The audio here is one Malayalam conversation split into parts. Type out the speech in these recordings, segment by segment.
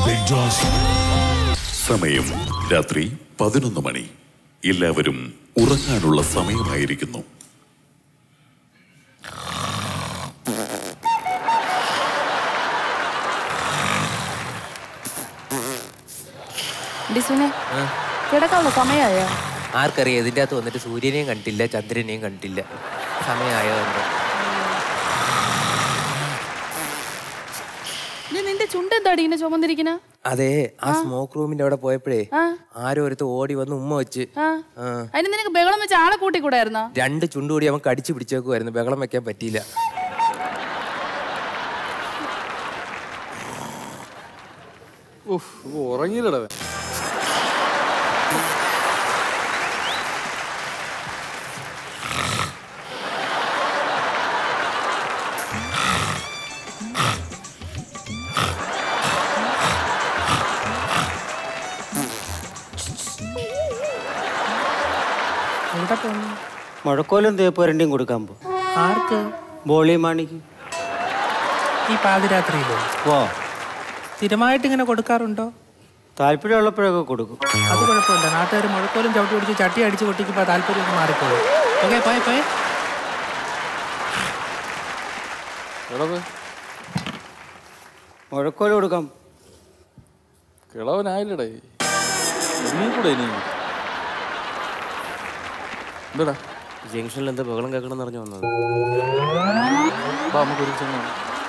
ബിഗ് ജോസ് സമയം രാത്രി പതിനൊന്ന് മണി എല്ലാവരും ഉറങ്ങാനുള്ള സമയമായിരിക്കുന്നു ഡിസുനെ കിടക്കാനുള്ള സമയമായോ ആർക്കറിയാം ഇതിൻ്റെ അകത്ത് വന്നിട്ട് സൂര്യനെയും കണ്ടില്ല ചന്ദ്രനെയും കണ്ടില്ല സമയമായോ എന്തോ ഇത് നിന്റെ ചുണ്ട് എന്താടി ഇങ്ങനെ ചുമന്നിരിക്കുന്ന അതെ ആ സ്മോക്ക് റൂമിന്റെ അവിടെ പോയപ്പോഴേ ആ. ആരോ ഒരുത്ത് ഓടി വന്ന് ഉമ്മ വെച്ച് ആ ആ. അതിന് നിനക്ക് ബഹളം വെച്ച് ആളെ കൂട്ടിക്കൂടായിരുന്നോ രണ്ട് ചുണ്ട് കൂടി അവൻ കടിച്ചു പിടിച്ചേക്കുമായിരുന്നു ബഹളം വെക്കാൻ പറ്റിയില്ല ഉറങ്ങിയില്ലട എവിടെ പോന്നു മുഴക്കോലും തേപ്പ് വരണ്ടിയും കൊടുക്കാൻ പോ ആർക്ക് ബോളി മാണിക്ക് ഈ പാതിരാത്രിയിലോ പോ സ്ഥിരമായിട്ട് ഇങ്ങനെ കൊടുക്കാറുണ്ടോ താല്പര്യമുള്ളപ്പോഴൊക്കെ കൊടുക്കും അത് കുഴപ്പമില്ല നാട്ടുകാർ മുഴക്കോലും ചവിട്ടി പിടിച്ച് ചട്ടി അടിച്ച് പൊട്ടിക്കുമ്പോൾ താല്പര്യം ഒന്ന് മാറിക്കോളും ഓക്കെ പോയെ പോയെ കിളവ് മുഴക്കോല് കൊടുക്കാം കിളവനായില്ലടേ നീ കൂടെ ഇനി എന്താടാ ജംഗ്ഷനിൽ എന്താ ബഹളം കേൾക്കണം അറിഞ്ഞു വന്നത് അപ്പൊ നമുക്ക് ഒരു ചെന്ന്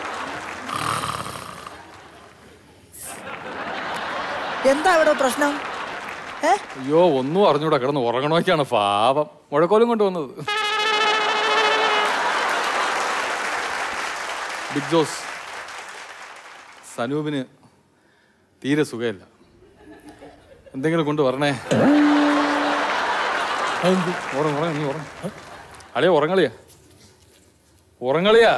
എന്താ ഇവിടെ പ്രശ്നം ഏ അയ്യോ ഒന്നും അറിഞ്ഞൂടാ കിടന്ന് ഉറങ്ങണമൊക്കെയാണ് പാപം മുഴക്കോലും കൊണ്ടുവന്നത് ബിഗ് ജോസ് സനൂപിന് തീരെ സുഖമില്ല എന്തെങ്കിലും കൊണ്ട് വരണേ ഉറങ്ങ ഉറങ്ങ നീ ഉറങ്ങ അളിയ ഉറങ്ങളിയാ ഉറങ്ങളിയാ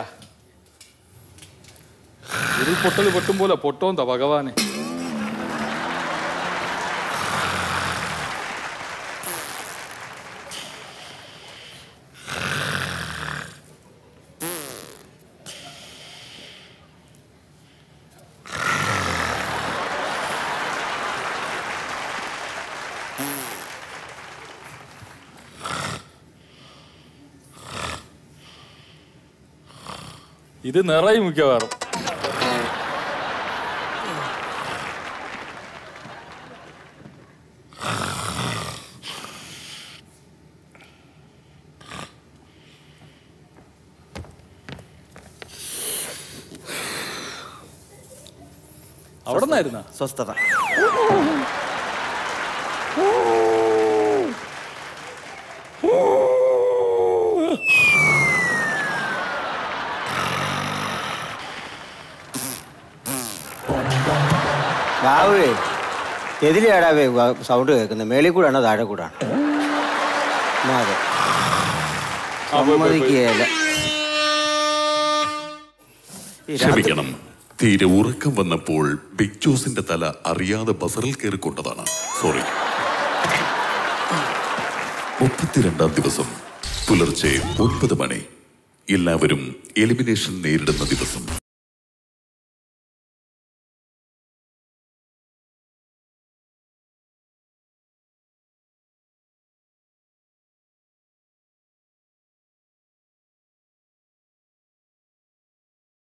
ഒരു പൊട്ടൽ പൊട്ടും പോലെ പൊട്ടോന്താ ഭഗവാനെ ഇത് നിറയും മിക്കവാറും അവിടെ നിന്നായിരുന്ന സ്വസ്ഥത ബാബുവേ എതിലെയാടാവേ സൗണ്ട് കേൾക്കുന്നത് മേളിൽ കൂടാണോ താഴെ കൂടാണ് അതെ സമ്മതിക്കുകയല്ല ഈ രാത്രി- ക്ഷമിക്കണം തീരെ ഉറക്കം വന്നപ്പോൾ ബിഗ് ജോസിന്റെ തല അറിയാതെ ബസറിൽ കയറിക്കൊണ്ടതാണ് സോറി മുപ്പത്തിരണ്ടാം ദിവസം പുലർച്ചെ ഒൻപത് മണി എല്ലാവരും എലിമിനേഷൻ നേരിടുന്ന ദിവസം